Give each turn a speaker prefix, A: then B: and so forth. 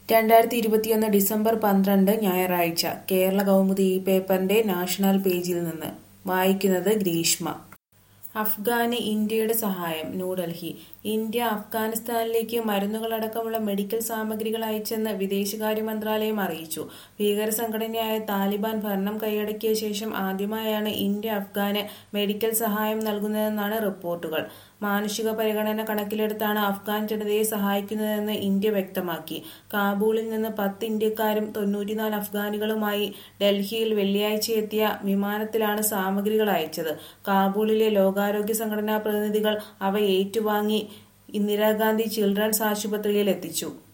A: രണ്ടായിരത്തി ഇരുപത്തിയൊന്ന് ഡിസംബർ പന്ത്രണ്ട് ഞായറാഴ്ച കേരള കൗമുദി ഈ പേപ്പറിന്റെ നാഷണൽ പേജിൽ നിന്ന് വായിക്കുന്നത് ഗ്രീഷ്മ അഫ്ഗാന് ഇന്ത്യയുടെ സഹായം ന്യൂഡൽഹി ഇന്ത്യ അഫ്ഗാനിസ്ഥാനിലേക്ക് മരുന്നുകളടക്കമുള്ള മെഡിക്കൽ സാമഗ്രികൾ അയച്ചെന്ന് വിദേശകാര്യ മന്ത്രാലയം അറിയിച്ചു ഭീകര സംഘടനയായ താലിബാൻ ഭരണം കൈയടക്കിയ ശേഷം ആദ്യമായാണ് ഇന്ത്യ അഫ്ഗാന് മെഡിക്കൽ സഹായം നൽകുന്നതെന്നാണ് റിപ്പോർട്ടുകൾ മാനുഷിക പരിഗണന കണക്കിലെടുത്താണ് അഫ്ഗാൻ ജനതയെ സഹായിക്കുന്നതെന്ന് ഇന്ത്യ വ്യക്തമാക്കി കാബൂളിൽ നിന്ന് പത്ത് ഇന്ത്യക്കാരും തൊണ്ണൂറ്റിനാല് അഫ്ഗാനികളുമായി ഡൽഹിയിൽ വെള്ളിയാഴ്ച എത്തിയ വിമാനത്തിലാണ് സാമഗ്രികൾ അയച്ചത് കാബൂളിലെ ലോകാരോഗ്യ സംഘടനാ പ്രതിനിധികൾ അവ ഏറ്റുവാങ്ങി ഇന്ദിരാഗാന്ധി ചിൽഡ്രൻസ് ആശുപത്രിയിൽ എത്തിച്ചു